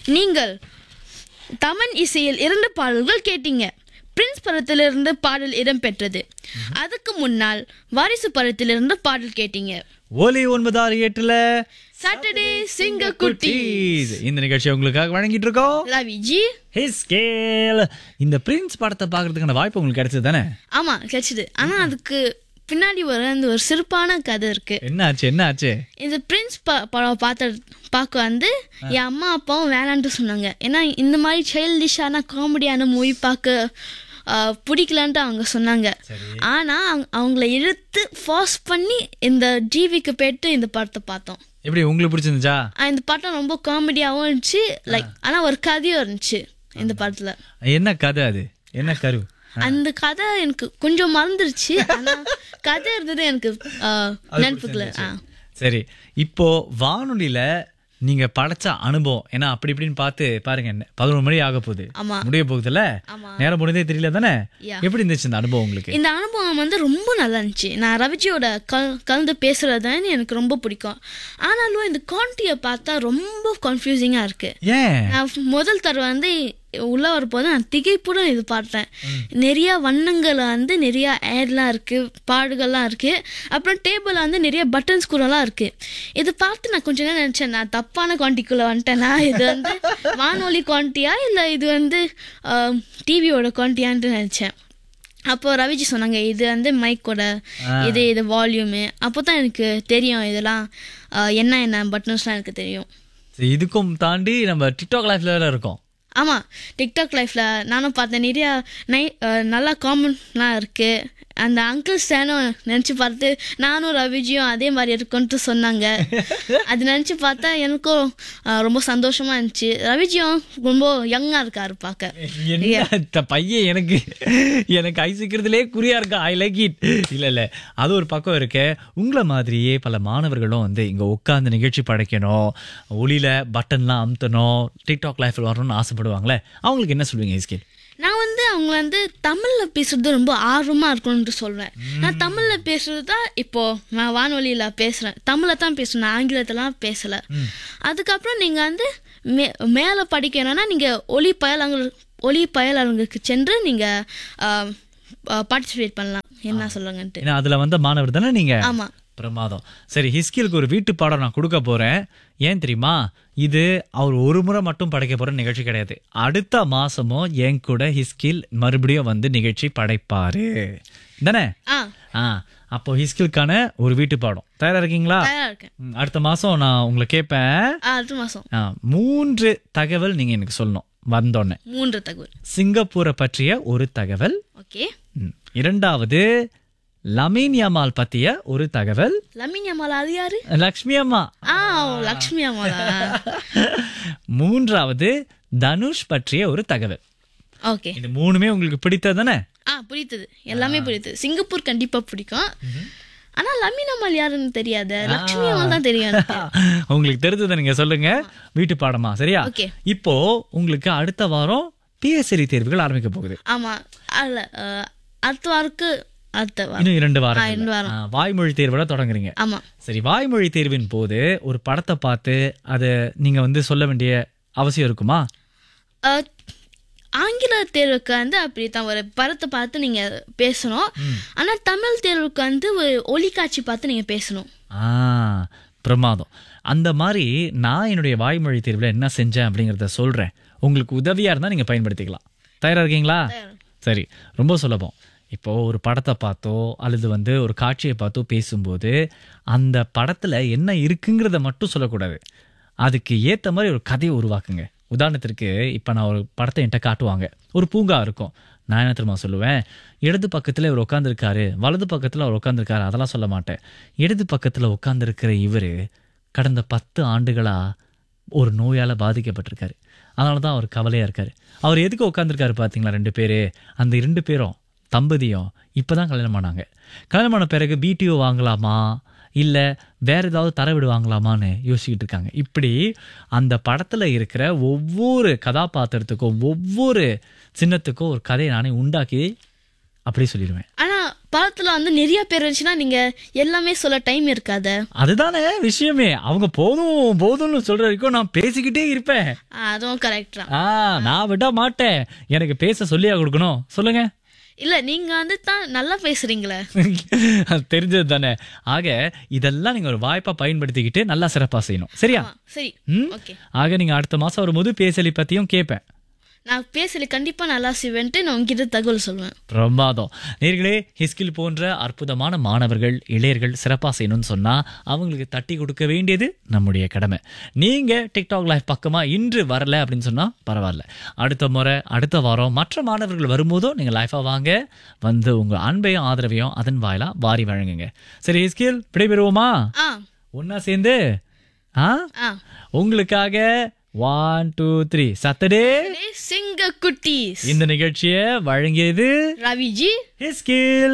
நீங்கள் தமன் இசையில் இரண்டு பாடல்கள் கேட்டீங்க பிரின்ஸ் படத்திலிருந்து பாடல் இடம்பெற்றது அதுக்கு முன்னால் வாரிசு படத்திலிருந்து பாடல் கேட்டீங்க ஒலி ஒன்பதாறு எட்டுல சாட்டர்டே சிங்க குட்டி குட்டீஸ். இந்த நிகழ்ச்சி உங்களுக்காக வழங்கிட்டு இருக்கோம் ரவி ஜி ஹிஸ்கேல் இந்த பிரின்ஸ் படத்தை பார்க்கறதுக்கான வாய்ப்பு உங்களுக்கு கிடைச்சது தானே ஆமா கிடைச்சது ஆனா அதுக்கு பின்னாடி ஒரு அந்த ஒரு சிறப்பான கதை இருக்கு என்ன ஆச்சு என்ன ஆச்சு இந்த பிரின்ஸ் ப படம் பார்த்த பார்க்க வந்து என் அம்மா அப்பாவும் வேணான்ட்டு சொன்னாங்க ஏன்னா இந்த மாதிரி சைல்டிஷான காமெடியான மூவி பார்க்க ஆஹ், பிடிக்கலன்ட்டு அவங்க சொன்னாங்க ஆனா அவங்க- அவங்கள இழுத்து ஃபாஸ்ட் பண்ணி இந்த டிவிக்கு போயிட்டு இந்த படத்தை பார்த்தோம் எப்படி உங்களுக்கு பிடிச்சிருந்துச்சா ஆஹ், இந்த படம் ரொம்ப காமெடியாகவும் இருந்துச்சு லைக் ஆனா ஒரு கதையும் இருந்துச்சு இந்த படத்துல என்ன கதை அது என்ன கரு அந்த கதை எனக்கு கொஞ்சம் மறந்துருச்சு ஆனா கதை இருந்தது எனக்கு ஆஹ், நினைப்புக்குள்ள ஆ சரி இப்போ வானொலியில நீங்க படைச்ச அனுபவம் ஏன்னா அப்படி இப்படின்னு பார்த்து பாருங்க என்ன பதினொரு மணி ஆக போகுது ஆமா. முடிய போகுதுல்ல ஆமா. நேரம் போனதே தெரியல தானே Yeah. எப்படி இருந்துச்சு இந்த அனுபவம் உங்களுக்கு இந்த அனுபவம் வந்து ரொம்ப நல்லா இருந்துச்சு நான் ரவிஜியோட கல் கலந்து பேசுறதுன்னு எனக்கு ரொம்ப பிடிக்கும் ஆனாலும் இந்த காண்டியை பார்த்தா ரொம்ப கன்ஃபியூசிங்காக இருக்கு ஏன் நான் முதல் தடவை வந்து உள்ள வரப்போது நான் திகைப்புடன் இது பார்த்தேன் நிறைய வண்ணங்கள் வந்து நிறைய ஏர்லாம் இருக்கு பாடுகள்லாம் இருக்கு அப்புறம் டேபிளில் வந்து நிறைய பட்டன்ஸ் கூடலாம் இருக்கு இது பார்த்து நான் கொஞ்ச நேரம் நினச்சேன் நான் தப்பான குவான்டிக்குள்ளே வந்துட்டேனா இது வந்து வானொலி குவான்டியா இல்லை இது வந்து டிவியோட குவான்டியான்ட்டு நினச்சேன் அப்போ ரவிஜி சொன்னாங்க இது வந்து மைக்கோட இது இது வால்யூமு அப்போ தான் எனக்கு தெரியும் இதெல்லாம் ஆஹ், என்ன என்ன பட்டன்ஸ்லாம் எனக்கு தெரியும் சரி, இதுக்கும் தாண்டி நம்ம டிக்டாக் லைஃப்ல இருக்கோம் ஆமாம் டிக்டாக் லைஃப்பில் நானும் பார்த்தேன் நிறையா நை அஹ் நல்லா காமன்லாம் இருக்குது அந்த அங்கிள் ஸ்டேனும் நினச்சி பார்த்து நானும் ரவிஜியும் அதே மாதிரி இருக்கும்ட்டு சொன்னாங்க அது நினச்சி பார்த்தா எனக்கும் அஹ், ரொம்ப சந்தோஷமாக இருந்துச்சு ரவிஜியும் ரொம்ப யங்காக இருக்காரு பார்க்க என்ன இந்த பையன் எனக்கு எனக்கு ஐசிக்கிறதுலே குறியா இருக்கா ஐ லைக் இட் இல்ல இல்ல அது ஒரு பக்கம் இருக்கு உங்களை மாதிரியே பல மாணவர்களும் வந்து இங்க உட்கார்ந்து நிகழ்ச்சி படைக்கணும் ஒளியில பட்டன்லாம் அமுத்தணும் டிக்டாக் லைஃப்ல வரணும்னு ஆசைப்படுவாங்களே அவங்களுக்கு என்ன சொல்லுவீங்க இஸ்கே நான் வந்து அவங்க வந்து தமிழில் பேசுறது ரொம்ப ஆர்வமாக இருக்கணும்னு சொல்வேன் நான் தமிழில் பேசுறது தான் இப்போ நான் வானொலியில் பேசுகிறேன் தமிழில் தான் பேசுறேன் நான் ஆங்கிலத்திலாம் பேசலை அதுக்கப்புறம் நீங்கள் வந்து மே மேலே படிக்கணும்னா நீங்கள் ஒலி பயலங்கள் ஒலி பயலங்களுக்கு சென்று நீங்கள் பார்ட்டிசிபேட் பண்ணலாம் என்ன சொல்லுங்கன்ட்டு ஏன்னா அதுல வந்த மாணவர் தானே நீங்க ஆமாம் பிரமாதம் சரி ஹிஸ்கிலுக்கு ஒரு வீட்டு பாடம் நான் கொடுக்க போறேன் ஏன் தெரியுமா இது அவர் ஒரு முறை மட்டும் படைக்க போற நிகழ்ச்சி கிடையாது அடுத்த மாசமும் என் கூட ஹிஸ்கில் மறுபடியும் வந்து நிகழ்ச்சி படைப்பாரு தானே ஆ ஆ அப்போ ஹிஸ்கிலுக்கான ஒரு வீட்டு பாடம் தயாரா இருக்கீங்களா தயாராக இருக்கேன் ம், அடுத்த மாசம் நான் உங்களை கேட்பேன் ஆ அடுத்த மாதம் ஆ, மூன்று தகவல் நீங்க எனக்கு சொல்லணும் வந்தோடனே மூன்று தகவல் சிங்கப்பூரை பற்றிய ஒரு தகவல் ஓகே ம், இரண்டாவது லமீன் யமால் பத்திய ஒரு தகவல் லமினி அம்மாளா அது யாரு லக்ஷ்மி அம்மா ஆ லக்ஷ்மி அம்மாளா மூன்றாவது தனுஷ் பற்றிய ஒரு தகவல் ஓகே இது மூணுமே உங்களுக்கு பிடித்ததானே ஆ புரியுது எல்லாமே புரியுது சிங்கப்பூர் கண்டிப்பா பிடிக்கும் ஆனா லமீன் அம்மாள் யாருன்னு தெரியாது லக்ஷ்மி அம்மாள் தான் தெரியும் எனக்கு. உங்களுக்கு தெரிஞ்சதை நீங்க சொல்லுங்க வீட்டு பாடமா சரியா Okay. இப்போ உங்களுக்கு அடுத்த வாரம் பிஎஸ்சி தேர்வுகள் ஆரம்பிக்க போகுது ஆமா அல்ல அஹ், அடுத்த வாரக்கு அடுத்த வாரம் இன்னும் இரண்டு ஆ, வாரம் இரண்டு வாரம் வாய்மொழி தேர்வோட தொடங்குறீங்க ஆமா சரி வாய்மொழி தேர்வின் போது ஒரு படத்தை பார்த்து அதை நீங்க வந்து சொல்ல வேண்டிய அவசியம் இருக்குமா அஹ், ஆங்கில தேர்வுக்கு வந்து அப்படி தான் ஒரு படத்தை பார்த்து நீங்க பேசணும் ஆனா தமிழ் தேர்வுக்கு வந்து ஒரு ஒளிக்காட்சி பார்த்து நீங்க பேசணும் ஆ பிரமாதம் அந்த மாதிரி நான் என்னுடைய வாய்மொழி தேர்வில் என்ன செஞ்சேன் அப்படிங்கிறத சொல்றேன் உங்களுக்கு உதவியா இருந்தா நீங்க பயன்படுத்திக்கலாம் தயாரா இருக்கீங்களா சரி ரொம்ப சுலபம் இப்போ ஒரு படத்தை பார்த்தோ அல்லது வந்து ஒரு காட்சியை பார்த்தோ பேசும்போது அந்த படத்துல என்ன இருக்குங்கிறத மட்டும் சொல்லக்கூடாது அதுக்கு ஏத்த மாதிரி ஒரு கதையை உருவாக்குங்க உதாரணத்திற்கு இப்போ நான் ஒரு படத்தை என்கிட்ட காட்டுவாங்க ஒரு பூங்கா இருக்கும் நான் என்ன தெரியுமா சொல்லுவேன் இடது பக்கத்தில் இவர் உட்காந்துருக்காரு வலது பக்கத்தில் அவர் உட்காந்துருக்காரு அதெல்லாம் சொல்ல மாட்டேன் இடது பக்கத்தில் உட்காந்துருக்கிற இவர் கடந்த பத்து ஆண்டுகளா ஒரு நோயால் பாதிக்கப்பட்டிருக்காரு அதனால தான் அவர் கவலையாக இருக்காரு அவர் எதுக்கு உட்காந்துருக்காரு பார்த்தீங்களா ரெண்டு பேர் அந்த ரெண்டு பேரும் தம்பதியும் இப்போ தான் கல்யாணம் பண்ணாங்க கல்யாணம் பண்ண பிறகு பிடிஓ வாங்கலாமா இல்லை வேற ஏதாவது தர விடுவாங்களாமான்னு யோசிச்சுக்கிட்டு இருக்காங்க இப்படி அந்த படத்தில் இருக்கிற ஒவ்வொரு கதாபாத்திரத்துக்கும் ஒவ்வொரு சின்னத்துக்கும் ஒரு கதையை நானே உண்டாக்கி அப்படியே சொல்லிடுவேன் ஆனா பழத்துல வந்து நிறைய பேர் இருந்துச்சுன்னா நீங்க எல்லாமே சொல்ல டைம் இருக்காது அதுதானே விஷயமே அவங்க போதும் போதும்னு சொல்ற வரைக்கும் நான் பேசிக்கிட்டே இருப்பேன் அதுவும் கரெக்ட் தான் ஆ நான் விட மாட்டேன் எனக்கு பேச சொல்லியா கொடுக்கணும் சொல்லுங்க இல்ல நீங்க வந்து தான் நல்லா பேசுறீங்களே அது தெரிஞ்சது தானே ஆக இதெல்லாம் நீங்க ஒரு வாய்ப்பா பயன்படுத்திக்கிட்டு நல்லா சிறப்பா செய்யணும் சரியா ஆ, சரி ம் ஓகே ஆக நீங்க அடுத்த மாசம் வரும்போது பேசலி பத்தியும் கேட்பேன் நான் பேசல கண்டிப்பா நல்லா செய்வேன்ட்டு நான் உங்ககிட்ட தகவல் சொல்லுவேன் பிரமாதம் நேர்களே ஹிஸ்கில் போன்ற அற்புதமான மாணவர்கள் இளையர்கள் சிறப்பாக செய்யணும்னு சொன்னால் அவங்களுக்கு தட்டி கொடுக்க வேண்டியது நம்முடைய கடமை நீங்கள் டிக்டாக் லைஃப் பக்கமாக இன்று வரல அப்படின்னு சொன்னால் பரவாயில்ல அடுத்த முறை அடுத்த வாரம் மற்ற மாணவர்கள் வரும்போதும் நீங்கள் லைஃபாக வாங்க வந்து உங்கள் அன்பையும் ஆதரவையும் அதன் வாயிலாக வாரி வழங்குங்க சரி ஹிஸ்கில் விடைபெறுவோமா ஆ ஒன்றா சேர்ந்து ஆ ஆ உங்களுக்காக ஒன் டூ த்ரீ சத்தடே சிங்க குட்டீஸ் இந்த நிகழ்ச்சியை வழங்கியது ரவிஜி ஹிஸ்கில்